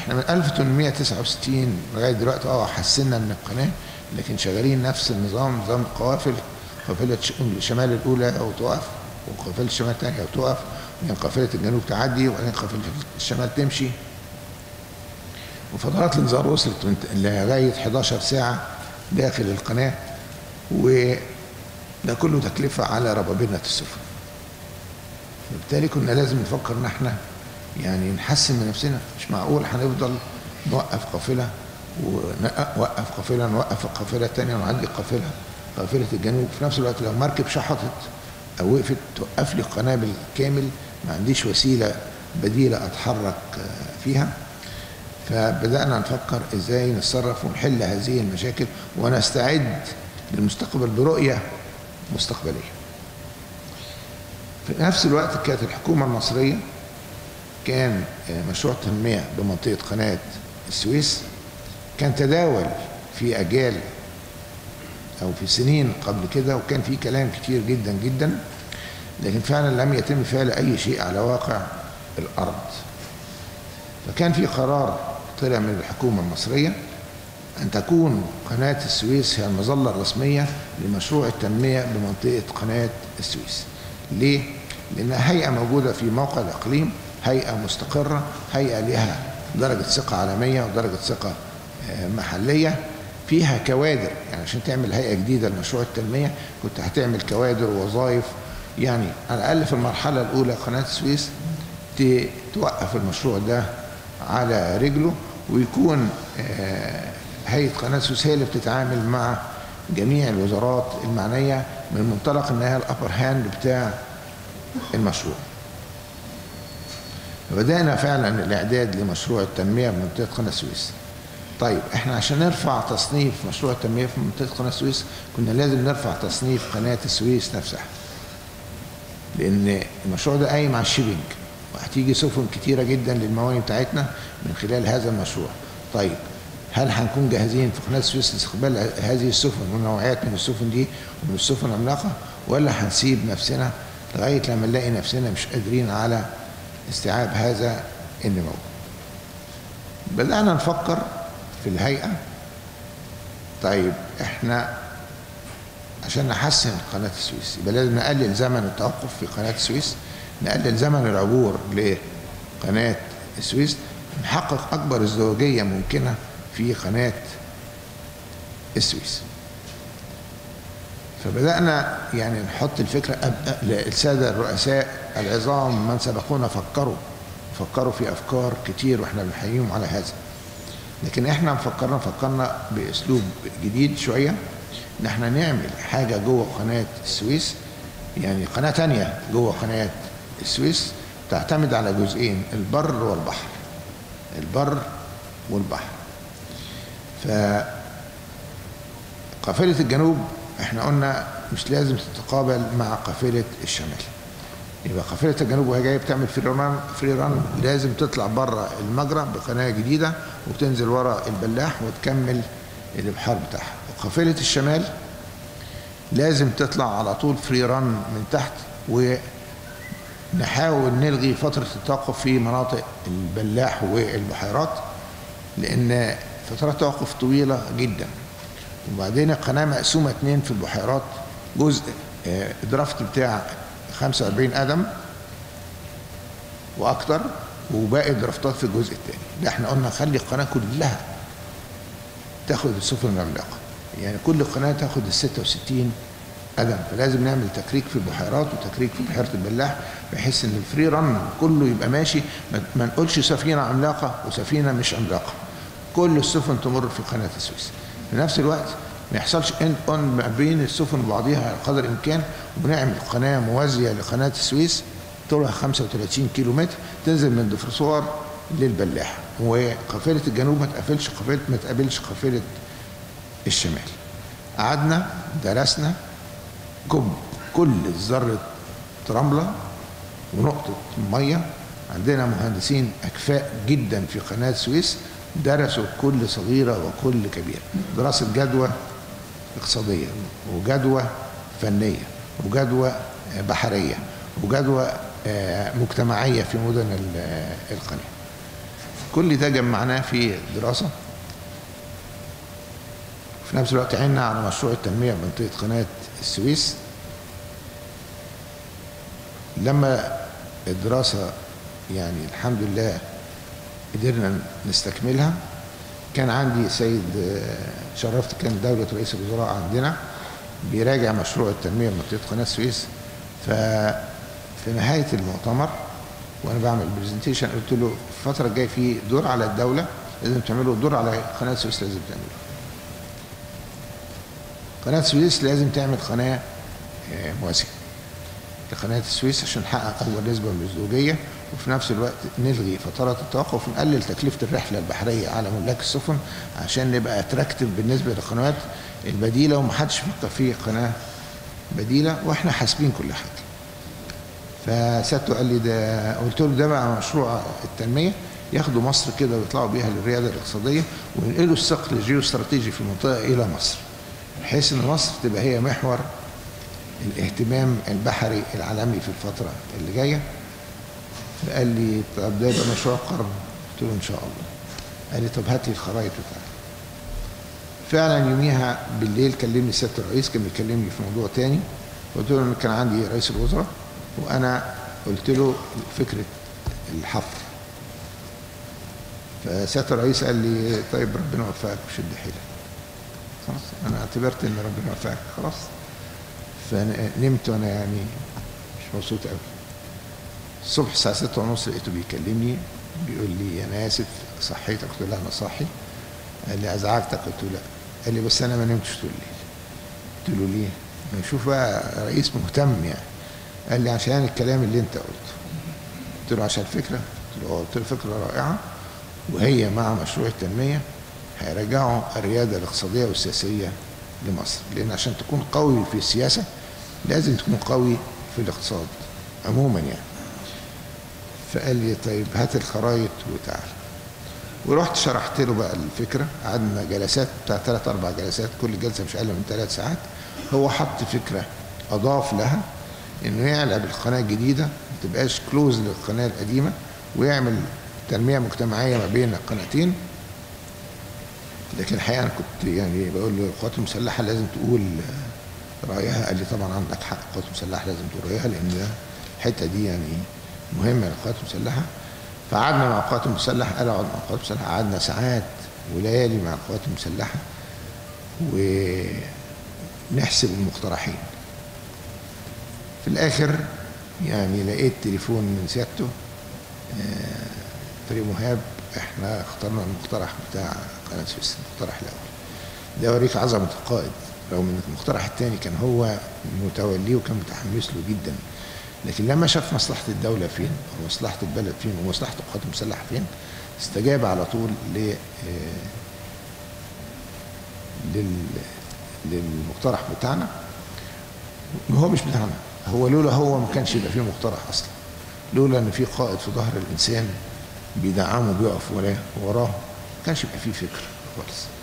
احنا من 1869 لغايه دلوقتي اه حسنا من القناه لكن شغالين نفس النظام نظام القوافل قافله ش- الشمال الاولى او تقف وقافله الشمال الثانيه او تقف وبعدين قافله الجنوب تعدي وبعدين قافله الشمال تمشي وفترات الانذار وصلت من- لغايه 11 ساعه داخل القناه وده كله تكلفه على ربابنه السفن وبالتالي كنا لازم نفكر ان احنا يعني نحسن من نفسنا مش معقول هنفضل نوقف قافله ونوقف قافله نوقف القافله الثانيه ونعدي القافله قافله الجنوب في نفس الوقت لو مركب شحطت او وقفت توقف لي القناه بالكامل ما عنديش وسيله بديله اتحرك آه، فيها فبدانا نفكر ازاي نتصرف ونحل هذه المشاكل ونستعد للمستقبل برؤيه مستقبليه في نفس الوقت كانت الحكومة المصرية كان آه، مشروع تنمية بمنطقة قناة السويس كان تداول في أجيال أو في سنين قبل كده وكان في كلام كتير جدا جدا لكن فعلا لم يتم فعل أي شيء على واقع الأرض فكان في قرار طلع من الحكومة المصرية أن تكون قناة السويس هي المظلة الرسمية لمشروع التنمية بمنطقة قناة السويس ليه؟ لأنها هيئة موجودة في موقع الإقليم هيئة مستقرة هيئة لها درجة ثقة عالمية ودرجة ثقة آه، محلية فيها كوادر يعني عشان تعمل هيئة جديدة لمشروع التنمية كنت هتعمل كوادر ووظائف يعني على الأقل في المرحلة الأولى قناة السويس ت- توقف المشروع ده على رجله ويكون آه، هيئة قناة السويس هي اللي بتتعامل مع جميع الوزارات المعنية من منطلق ان هي الابر هاند بتاع المشروع فبدأنا فعلا الإعداد لمشروع التنمية في منطقة قناة السويس طيب احنا عشان نرفع تصنيف مشروع التنمية في منطقة قناة السويس كنا لازم نرفع تصنيف قناة السويس نفسها لأن المشروع ده قايم على الشيبنج وهتيجي سفن كتيرة جدا للمواني بتاعتنا من خلال هذا المشروع طيب هل هنكون جاهزين في قناة السويس لاستقبال هذه السفن ونوعيات من السفن دي ومن السفن العملاقة ولا هنسيب نفسنا لغاية لما نلاقي نفسنا مش قادرين على استيعاب هذا النمو بدأنا نفكر في الهيئة طيب احنا عشان نحسن قناة السويس يبقى لازم نقلل زمن التوقف في قناة السويس نقلل زمن العبور لقناة السويس نحقق أكبر ازدواجية ممكنة في قناة السويس فبدأنا يعني نحط الفكرة أب- للسادة الرؤساء العظام من سبقونا فكروا فكروا في أفكار كتير وإحنا بنحييهم على هذا لكن إحنا فكرنا فكرنا بأسلوب جديد شوية إن إحنا نعمل حاجة جوه قناة السويس يعني قناة تانية جوه قناة السويس تعتمد على جزئين البر والبحر البر والبحر ف قافلة الجنوب احنا قلنا مش لازم تتقابل مع قافلة الشمال يبقى قافلة الجنوب وهي جاية بتعمل فري ران فري ران لازم تطلع بره المجرى بقناة جديدة وتنزل ورا البلاح وتكمل الابحار بتاعها وقافلة الشمال لازم تطلع على طول فري ران من تحت ونحاول نلغي فترة التوقف في مناطق البلاح والبحيرات لأن فترات توقف طويلة جدا وبعدين القناة مقسومة اتنين في البحيرات جزء آه، درافت بتاع 45 قدم وأكتر وباقي الدرافتات في الجزء الثاني ده احنا قلنا خلي القناة كلها تاخد السفن العملاقة يعني كل قناة تاخد ال 66 قدم فلازم نعمل تكريك في البحيرات وتكريك في بحيرة البلاح بحيث ان الفري رن كله يبقى ماشي ما- ما نقولش سفينة عملاقة وسفينة مش عملاقة كل السفن تمر في قناة السويس في نفس الوقت ما يحصلش اند اون ما بين السفن وبعضها على قدر الامكان ونعمل قناه موازيه لقناه السويس طولها 35 كيلو متر تنزل من دفرسوار للبلاح وقافله الجنوب ما تقابلش قافله ما تقابلش قافله الشمال قعدنا درسنا كب كل ذره رمله ونقطه ميه عندنا مهندسين اكفاء جدا في قناه السويس درسوا كل صغيره وكل كبيره دراسه جدوى اقتصاديه وجدوى فنيه وجدوى بحريه وجدوى آه، مجتمعيه في مدن ال- القناه كل ده جمعناه في دراسة في نفس الوقت عنا على مشروع التنمية بمنطقة قناة السويس لما الدراسة يعني الحمد لله قدرنا نستكملها كان عندي سيد آه، شرفت كان دولة رئيس الوزراء عندنا بيراجع مشروع التنمية بمنطقة قناة السويس ففي نهاية المؤتمر وأنا بعمل برزنتيشن قلت له الفترة الجاية في دور على الدولة لازم تعملوا دور على قناة السويس لازم تعملوا قناة السويس لازم تعمل قناة آه، مواسية لقناة السويس عشان نحقق أول نسبة من الزوجية وفي نفس الوقت نلغي فترات التوقف ونقلل تكلفة الرحلة البحرية على ملاك السفن عشان نبقى اتراكتيف بالنسبة للقنوات البديلة ومحدش فكر في قناة بديلة واحنا حاسبين كل حاجة فسادته قال لي ده قلت له ده بقى مشروع التنمية ياخدوا مصر كده ويطلعوا بيها للريادة الاقتصادية وينقلوا الثقل الجيوستراتيجي في المنطقة إلى مصر بحيث إن مصر تبقى هي محور الاهتمام البحري العالمي في الفترة اللي جاية فقال لي طب ده يبقى مشروع قرن قلت له ان شاء الله قال لي طب هات لي الخرائط بتاعتك فعلا يوميها بالليل كلمني سياده الرئيس كان بيكلمني في موضوع تاني قلت له ان كان عندي رئيس الوزراء وانا قلت له فكره الحفر فسياده الرئيس قال لي طيب ربنا يوفقك وشد حيلك خلاص انا اعتبرت ان ربنا يوفقك خلاص فنمت وانا يعني مش مبسوط قوي الصبح الساعة ستة ونص لقيته بيكلمني بيقول لي أنا آسف صحيتك قلت له أنا صاحي قال لي أزعجتك قلت له لا قال لي بس أنا ما نمتش طول الليل قلت له ليه؟ ما يشوف بقى رئيس مهتم يعني قال لي عشان الكلام اللي أنت قلته قلت له عشان الفكرة قلت له قلت له فكرة رائعة وهي مع مشروع التنمية هيرجعوا الريادة الاقتصادية والسياسية لمصر لأن عشان تكون قوي في السياسة لازم تكون قوي في الاقتصاد عموما يعني فقال لي طيب هات الخرايط وتعال ورحت شرحت له بقى الفكرة قعدنا جلسات بتاع ثلاث أربع جلسات كل جلسة مش أقل من ثلاث ساعات هو حط فكرة أضاف لها إنه يعلى بالقناة الجديدة ما تبقاش كلوز للقناة القديمة ويعمل تنمية مجتمعية ما بين القناتين لكن الحقيقة أنا كنت يعني بقول له القوات المسلحة لازم تقول رأيها قال لي طبعا عندك حق القوات المسلحة لازم تقول رأيها لأن ده الحتة دي يعني مهمة للقوات المسلحة فقعدنا مع القوات المسلحة قال اقعد مع القوات المسلحة قعدنا ساعات وليالي مع القوات المسلحة ونحسب المقترحين في الآخر يعني لقيت تليفون من سيادته فريق مهاب احنا اخترنا المقترح بتاع قناة سويس المقترح الأول ده يوريك عظمة القائد رغم ان المقترح الثاني كان هو متوليه وكان متحمس له جدا لكن لما شاف مصلحة الدولة فين ومصلحة البلد فين ومصلحة القوات المسلحة فين استجاب على طول ل لل للمقترح بتاعنا هو مش بتاعنا هو لولا هو ما كانش يبقى فيه مقترح اصلا لولا ان في قائد في ظهر الانسان بيدعمه بيقف وراه وراه ما كانش يبقى فيه فكر خالص